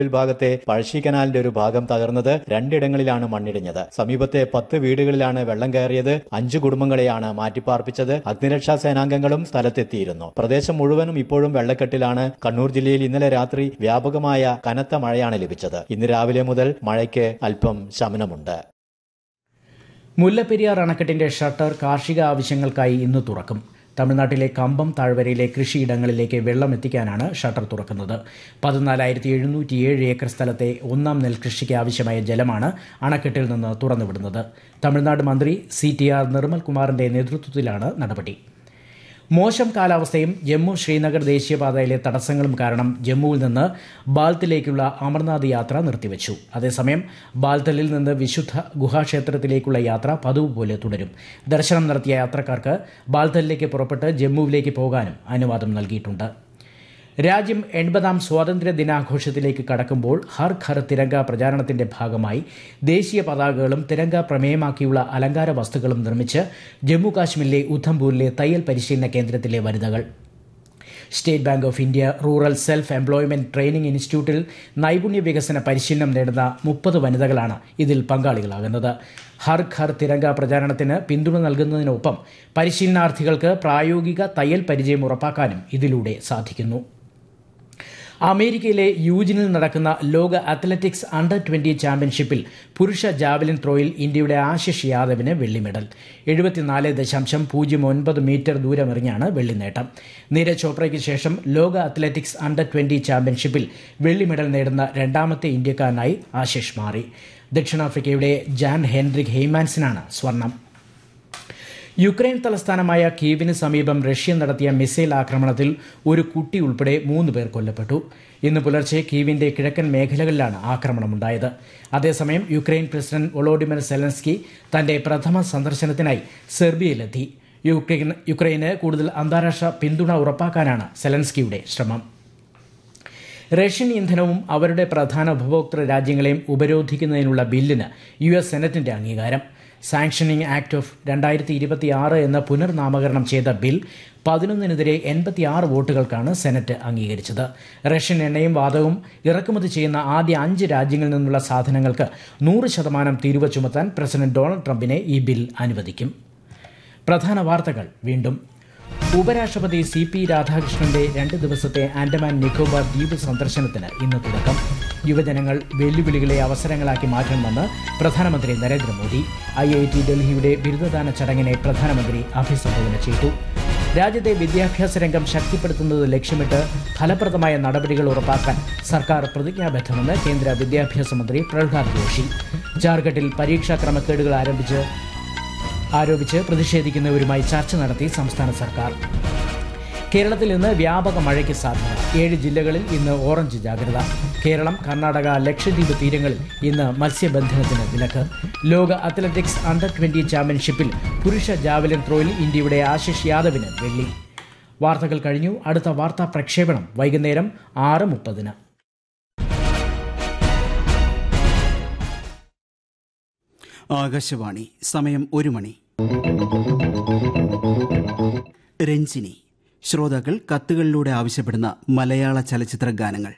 ഭാഗത്തെ പഴശ്ശി കനാലിന്റെ ഒരു ഭാഗം തകർന്നത് രണ്ടിടങ്ങളിലാണ് മണ്ണിടിഞ്ഞത് സമീപത്തെ പത്ത് വീടുകളിലാണ് വെള്ളം കയറിയത് അഞ്ചു കുടുംബങ്ങളെയാണ് മാറ്റിപ്പാർപ്പിച്ചത് അഗ്നിരക്ഷാ സേനാംഗങ്ങളും സ്ഥലത്തെത്തിയിരുന്നു പ്രദേശം മുഴുവനും ഇപ്പോഴും വെള്ളക്കെട്ടിലാണ് കണ്ണൂർ ജില്ലയിൽ ഇന്നലെ രാത്രി വ്യാപകമായ കനത്ത മഴയാണ് ലഭിച്ചത് ഇന്ന് രാവിലെ മുതൽ മഴയ്ക്ക് അല്പം ശമനമുണ്ട് മുല്ലപ്പെരിയാർ അണക്കെട്ടിന്റെ ഷട്ടർ കാർഷിക ആവശ്യങ്ങൾക്കായി ഇന്ന് തുറക്കും തമിഴ്നാട്ടിലെ കമ്പം താഴ്വരയിലെ കൃഷിയിടങ്ങളിലേക്ക് വെള്ളം എത്തിക്കാനാണ് ഷട്ടർ തുറക്കുന്നത് പതിനാലായിരത്തി എഴുന്നൂറ്റിയേഴ് ഏക്കർ സ്ഥലത്തെ ഒന്നാം നെൽകൃഷിക്ക് ആവശ്യമായ ജലമാണ് അണക്കെട്ടിൽ നിന്ന് തുറന്നുവിടുന്നത് തമിഴ്നാട് മന്ത്രി സി ടി ആർ നിർമ്മൽ കുമാറിന്റെ നേതൃത്വത്തിലാണ് നടപടി മോശം കാലാവസ്ഥയും ജമ്മു ശ്രീനഗർ ദേശീയപാതയിലെ തടസ്സങ്ങളും കാരണം ജമ്മുവിൽ നിന്ന് ബാൽത്തിലേക്കുള്ള അമർനാഥ് യാത്ര നിർത്തിവച്ചു അതേസമയം ബാൽത്തലിൽ നിന്ന് വിശുദ്ധ ഗുഹാക്ഷേത്രത്തിലേക്കുള്ള യാത്ര പതിവ് പോലെ തുടരും ദർശനം നടത്തിയ യാത്രക്കാർക്ക് ബാൽത്തലിലേക്ക് പുറപ്പെട്ട് ജമ്മുവിലേക്ക് പോകാനും അനുവാദം നൽകിയിട്ടുണ്ട് രാജ്യം എൺപതാം സ്വാതന്ത്ര്യ ദിനാഘോഷത്തിലേക്ക് കടക്കുമ്പോൾ ഹർ ഘർ തിരങ്ക പ്രചാരണത്തിന്റെ ഭാഗമായി ദേശീയ പതാകകളും തിരങ്ക പ്രമേയമാക്കിയുള്ള അലങ്കാര വസ്തുക്കളും നിർമ്മിച്ച് ജമ്മു കാശ്മീരിലെ ഉധംപൂരിലെ തയ്യൽ പരിശീലന കേന്ദ്രത്തിലെ വനിതകൾ State Bank of India rural self employment training ഇൻസ്റ്റിറ്റ്യൂട്ടിൽ നൈപുണ്യ വികസന പരിശീലനം നേടുന്ന മുപ്പത് വനിതകളാണ് ഇതിൽ പങ്കാളികളാകുന്നത് ഹർ ഘർ തിരങ്ക പ്രചാരണത്തിന് പിന്തുണ നൽകുന്നതിനൊപ്പം പരിശീലനാർത്ഥികൾക്ക് പ്രായോഗിക തയ്യൽ പരിചയം ഉറപ്പാക്കാനും ഇതിലൂടെ സാധിക്കുന്നു അമേരിക്കയിലെ യൂജിനിൽ നടക്കുന്ന ലോക അത്ലറ്റിക്സ് അണ്ടർ ട്വന്റി ചാമ്പ്യൻഷിപ്പിൽ പുരുഷ ജാവലിൻ ത്രോയിൽ ഇന്ത്യയുടെ ആശിഷ് യാദവിന് വെള്ളി മെഡൽ എഴുപത്തിനാല് ദശാംശം പൂജ്യം ഒൻപത് മീറ്റർ ദൂരമെറിഞ്ഞാണ് വെള്ളി നേട്ടം നീരജ് ചോപ്രയ്ക്ക് ശേഷം ലോക അത്ലറ്റിക്സ് അണ്ടർ ട്വന്റി ചാമ്പ്യൻഷിപ്പിൽ വെള്ളി മെഡൽ നേടുന്ന രണ്ടാമത്തെ ഇന്ത്യക്കാരനായി ആശിഷ് മാറി ദക്ഷിണാഫ്രിക്കയുടെ ജാൻ ഹെൻറിക് ഹെയ്മാൻസിനാണ് സ്വർണം യുക്രൈൻ തലസ്ഥാനമായ കീവിന് സമീപം റഷ്യ നടത്തിയ മിസൈൽ ആക്രമണത്തിൽ ഒരു കുട്ടി ഉൾപ്പെടെ മൂന്ന് പേർ കൊല്ലപ്പെട്ടു ഇന്ന് പുലർച്ചെ കീവിന്റെ കിഴക്കൻ മേഖലകളിലാണ് ആക്രമണമുണ്ടായത് അതേസമയം യുക്രൈൻ പ്രസിഡന്റ് ഒളോഡിമർ സെലൻസ്കി തന്റെ പ്രഥമ സന്ദർശനത്തിനായി സെർബിയയിലെത്തി യുക്രൈൻ യുക്രൈന് കൂടുതൽ അന്താരാഷ്ട്ര പിന്തുണ ഉറപ്പാക്കാനാണ് സെലൻസ്കിയുടെ ശ്രമം റഷ്യൻ ഇന്ധനവും അവരുടെ പ്രധാന ഉപഭോക്തൃ രാജ്യങ്ങളെയും ഉപരോധിക്കുന്നതിനുള്ള ബില്ലിന് യു എസ് സെനറ്റിന്റെ അംഗീകാരം സാങ്ഷനിങ് ആക്ട് ഓഫ് രണ്ടായിരത്തി ഇരുപത്തിയാറ് എന്ന പുനർനാമകരണം ചെയ്ത ബിൽ പതിനൊന്നിനെതിരെ എൺപത്തിയാറ് വോട്ടുകൾക്കാണ് സെനറ്റ് അംഗീകരിച്ചത് റഷ്യൻ എണ്ണയും വാതകവും ഇറക്കുമതി ചെയ്യുന്ന ആദ്യ അഞ്ച് രാജ്യങ്ങളിൽ നിന്നുള്ള സാധനങ്ങൾക്ക് നൂറ് ശതമാനം തീരുവ ചുമത്താൻ പ്രസിഡന്റ് ഡൊണാൾഡ് ട്രംപിനെ ഈ ബിൽ അനുവദിക്കും പ്രധാന വാർത്തകൾ വീണ്ടും ഉപരാഷ്ട്രപതി സി പി രാധാകൃഷ്ണന്റെ രണ്ട് ദിവസത്തെ ആൻഡമാൻ നിക്കോബാർ ദ്വീപ് സന്ദർശനത്തിന് ഇന്ന് തുടക്കം യുവജനങ്ങൾ വെല്ലുവിളികളെ അവസരങ്ങളാക്കി മാറ്റണമെന്ന് പ്രധാനമന്ത്രി നരേന്ദ്രമോദി ഐ ഐ ടി ഡൽഹിയുടെ ബിരുദദാന ചടങ്ങിനെ പ്രധാനമന്ത്രി അഭിസംബോധന ചെയ്തു രാജ്യത്തെ വിദ്യാഭ്യാസ രംഗം ശക്തിപ്പെടുത്തുന്നത് ലക്ഷ്യമിട്ട് ഫലപ്രദമായ നടപടികൾ ഉറപ്പാക്കാൻ സർക്കാർ പ്രതിജ്ഞാബദ്ധമെന്ന് കേന്ദ്ര വിദ്യാഭ്യാസ മന്ത്രി പ്രഹ്ലാദ് ജോഷി ജാർഖണ്ഡിൽ പരീക്ഷാ ക്രമക്കേടുകൾ ആരംഭിച്ച് ആരോപിച്ച് പ്രതിഷേധിക്കുന്നവരുമായി ചർച്ച നടത്തി സംസ്ഥാന സർക്കാർ കേരളത്തിൽ ഇന്ന് വ്യാപക മഴയ്ക്ക് സാധ്യത ഏഴ് ജില്ലകളിൽ ഇന്ന് ഓറഞ്ച് ജാഗ്രത കേരളം കർണാടക ലക്ഷദ്വീപ് തീരങ്ങളിൽ ഇന്ന് മത്സ്യബന്ധനത്തിന് വിലക്ക് ലോക അത്ലറ്റിക്സ് അണ്ടർ ട്വന്റി ചാമ്പ്യൻഷിപ്പിൽ പുരുഷ ജാവലിൻ ത്രോയിൽ ഇന്ത്യയുടെ ആശിഷ് യാദവിന് വെള്ളി വാർത്തകൾ കഴിഞ്ഞു അടുത്ത വാർത്താ പ്രക്ഷേപണം വൈകുന്നേരം ആറ് മുപ്പതിന് ആകാശവാണി സമയം ഒരു മണി രഞ്ജിനി ശ്രോതാക്കൾ കത്തുകളിലൂടെ ആവശ്യപ്പെടുന്ന മലയാള ചലച്ചിത്ര ഗാനങ്ങൾ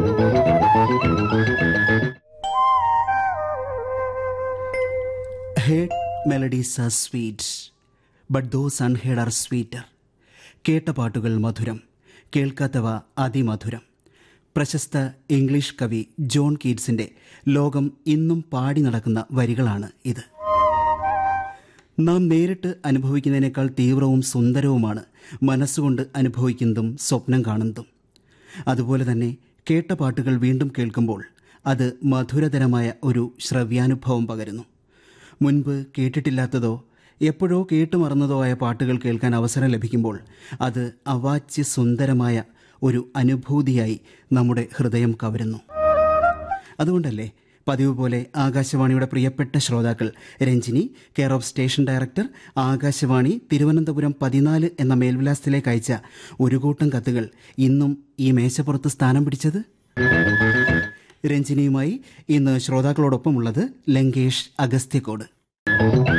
heard melodies are sweet but those unheard are sweeter കേട്ട പാട്ടുകൾ മധുരം കേൾക്കാത്തവ അതിമധുരം പ്രശസ്ത ഇംഗ്ലീഷ് കവി ജോൺ കീറ്റ്സിന്റെ ലോകം ഇന്നും പാടി നടക്കുന്ന വരികളാണ് ഇത് നാം നേരിട്ട് അനുഭവിക്കുന്നതിനേക്കാൾ തീവ്രവും സുന്ദരവുമാണ് മനസ്സുകൊണ്ട് അനുഭവിക്കുന്നതും സ്വപ്നം കാണുന്നതും അതുപോലെ തന്നെ കേട്ട പാട്ടുകൾ വീണ്ടും കേൾക്കുമ്പോൾ അത് മധുരതരമായ ഒരു ശ്രവ്യാനുഭവം പകരുന്നു മുൻപ് കേട്ടിട്ടില്ലാത്തതോ എപ്പോഴോ കേട്ടുമറന്നതോ ആയ പാട്ടുകൾ കേൾക്കാൻ അവസരം ലഭിക്കുമ്പോൾ അത് അവാച്യ സുന്ദരമായ ഒരു അനുഭൂതിയായി നമ്മുടെ ഹൃദയം കവരുന്നു അതുകൊണ്ടല്ലേ പതിവ് പോലെ ആകാശവാണിയുടെ പ്രിയപ്പെട്ട ശ്രോതാക്കൾ Ranjini care of station director Akashvani Thiruvananthapuram പതിനാല് എന്ന മേൽവിലാസത്തിലേക്ക് അയച്ച ഒരു കൂട്ടം കത്തുകൾ ഇന്നും ഈ മേശപ്പുറത്ത് സ്ഥാനം പിടിച്ചത് രഞ്ജിനിയുമായി ഇന്ന് ശ്രോതാക്കളോടൊപ്പമുള്ളത് ലങ്കേഷ് അഗസ്ത്യക്കോട്